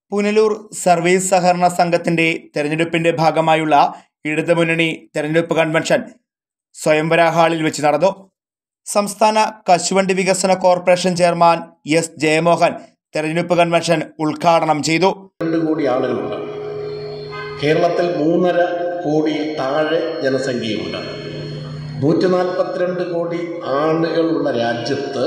Punalur service സഹകരണ സംഘത്തിന്റെ തെരഞ്ഞെടുപ്പിന്റെ ഭാഗമായുള്ള ഇടതുമുന്നണി തെരഞ്ഞെടുപ്പ് കൺവെൻഷൻ സ്വയംവര ഹാളിൽ വെച്ച് നടന്നു സംസ്ഥാന കശുവണ്ടി വികസന കോർപ്പറേഷൻ ചെയർമാൻ എസ് ജയമോഹൻ തെരഞ്ഞെടുപ്പ് കൺവെൻഷൻ ഉദ്ഘാടനം ചെയ്തു രണ്ട് കോടി ആളുകളുണ്ട് കേരളത്തിൽ മൂന്നര കോടി താഴെ ജനസംഖ്യയുണ്ട് നൂറ്റി നാൽപ്പത്തിരണ്ട് കോടി ആളുകളുള്ള രാജ്യത്ത്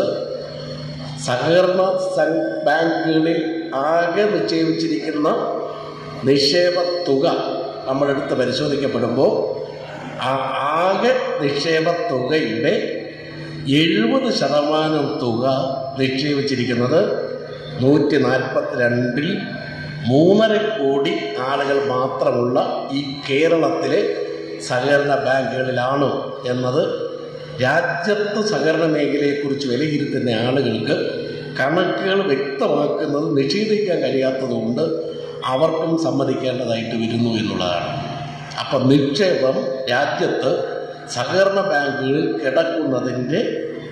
സഹകരണ സം- ബാങ്കുകളിൽ ആകെ നിക്ഷേപിച്ചിരിക്കുന്ന നിക്ഷേപ തുക നമ്മളെടുത്ത് പരിശോധിക്കപ്പെടുമ്പോൾ ആ ആകെ നിക്ഷേപ തുകയുടെ എഴുപത് ശതമാനം തുക നിക്ഷേപിച്ചിരിക്കുന്നത് നൂറ്റി നാൽപ്പത്തിരണ്ടിൽ മൂന്നര കോടി ആളുകൾ മാത്രമുള്ള ഈ കേരളത്തിലെ സഹകരണ ബാങ്കുകളിലാണ് എന്നത് രാജ്യത്ത് സഹകരണ മേഖലയെക്കുറിച്ച് വിലയിരുത്തുന്ന ആളുകൾക്ക് കണക്കുകൾ വ്യക്തമാക്കുന്നത് നിഷേധിക്കാൻ കഴിയാത്തതുകൊണ്ട് അവർക്കും സമ്മതിക്കേണ്ടതായിട്ട് വരുന്നു എന്നുള്ളതാണ് അപ്പം നിക്ഷേപം രാജ്യത്ത് സഹകരണ ബാങ്കുകളിൽ കിടക്കുന്നതിൻ്റെ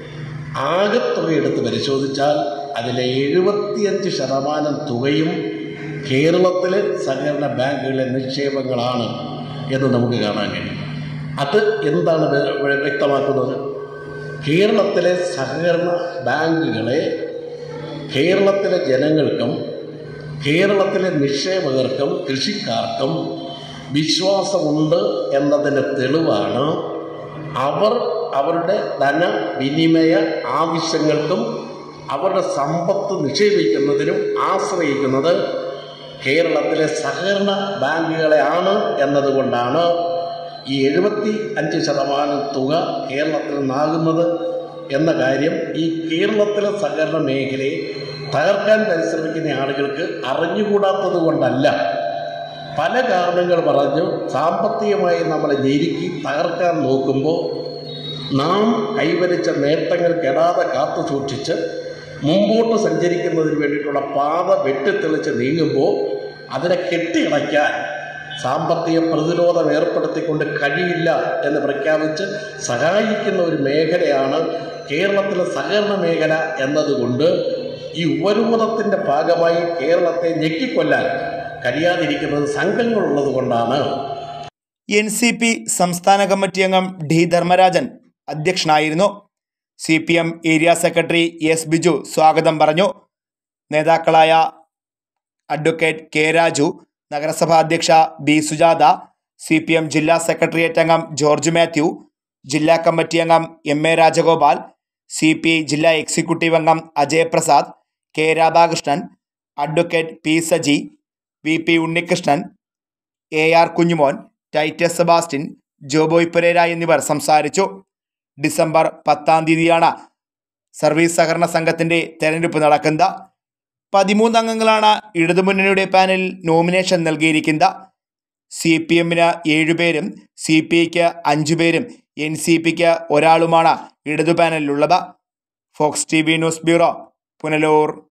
ആകെത്തുക എടുത്ത് പരിശോധിച്ചാൽ അതിലെ എഴുപത്തിയഞ്ച് ശതമാനം തുകയും കേരളത്തിലെ സഹകരണ ബാങ്കുകളിലെ നിക്ഷേപങ്ങളാണ് എന്ന് നമുക്ക് കാണാൻ കഴിയും അത് എന്താണ് വെ- വെ- വ്യക്തമാക്കുന്നത് കേരളത്തിലെ സഹകരണ ബാങ്കുകളെ കേരളത്തിലെ ജനങ്ങൾക്കും കേരളത്തിലെ നിക്ഷേപകർക്കും കൃഷിക്കാർക്കും വിശ്വാസമുണ്ട് എന്നതിൻ്റെ തെളിവാണ് അവർ അവരുടെ ധനവിനിമയ ആവശ്യങ്ങൾക്കും അവരുടെ സമ്പത്ത് നിക്ഷേപിക്കുന്നതിനും ആശ്രയിക്കുന്നത് കേരളത്തിലെ സഹകരണ ബാങ്കുകളെ ആണ് എന്നതുകൊണ്ടാണ് ഈ എഴുപത്തി അഞ്ച് ശതമാനം തുക കേരളത്തിൽ നിന്നാകുന്നത് എന്ന കാര്യം ഈ കേരളത്തിലെ സഹകരണ മേഖലയെ തകർക്കാൻ പരിശ്രമിക്കുന്ന ആളുകൾക്ക് അറിഞ്ഞുകൂടാത്തത് കൊണ്ടല്ല പല കാരണങ്ങൾ പറഞ്ഞു സാമ്പത്തികമായി നമ്മളെ ഞെരുക്കി തകർക്കാൻ നോക്കുമ്പോൾ നാം കൈവരിച്ച നേട്ടങ്ങൾ കെടാതെ കാത്തു സൂക്ഷിച്ച് മുമ്പോട്ട് സഞ്ചരിക്കുന്നതിന് വേണ്ടിയിട്ടുള്ള പാത വെട്ടിത്തെളിച്ച് നീങ്ങുമ്പോൾ അതിനെ കെട്ടിയടയ്ക്കാൻ സാമ്പത്തിക പ്രതിരോധം ഏർപ്പെടുത്തിക്കൊണ്ട് കഴിയില്ല എന്ന് പ്രഖ്യാപിച്ച് സഹായിക്കുന്ന ഒരു മേഖലയാണ് കേരളത്തിലെ സഹകരണ മേഖല എന്നതുകൊണ്ട് ഈ ഉപരോധത്തിൻ്റെ ഭാഗമായി കേരളത്തെ ഞെക്കിക്കൊല്ലാൻ കഴിയാതിരിക്കുന്നത് സംഘങ്ങളുള്ളത് കൊണ്ടാണ് എൻ സി പി സംസ്ഥാന കമ്മിറ്റി അംഗം ഡി ധർമ്മരാജൻ അധ്യക്ഷനായിരുന്നു C P M area secretary S Biju സ്വാഗതം പറഞ്ഞു നേതാക്കളായ അഡ്വക്കേറ്റ് കെ രാജു നഗരസഭാ അധ്യക്ഷ B Sujatha C P M ജില്ലാ സെക്രട്ടേറിയറ്റ് അംഗം ജോർജ് മാത്യു ജില്ലാ കമ്മിറ്റി അംഗം M A Rajagopal C P I ജില്ലാ എക്സിക്യൂട്ടീവ് അംഗം Ajay Prasad K Radhakrishnan advocate P Saji V P Unnikrishnan A R Kunjumon Titus Sebastian Joboy Pereira എന്നിവർ സംസാരിച്ചു ഡിസംബർ പത്താം തീയതിയാണ് സർവീസ് സഹകരണ സംഘത്തിന്റെ തെരഞ്ഞെടുപ്പ് നടക്കുന്നത് പതിമൂന്ന് അംഗങ്ങളാണ് ഇടതുമുന്നണിയുടെ പാനലിൽ നോമിനേഷൻ നൽകിയിരിക്കുന്നത് സി പി എമ്മിന് ഏഴുപേരും സി പി ഐക്ക് അഞ്ചുപേരും എൻ സി പിക്ക് ഒരാളുമാണ് ഇടതു പാനലിലുള്ളത് Fox T V news bureau Punalur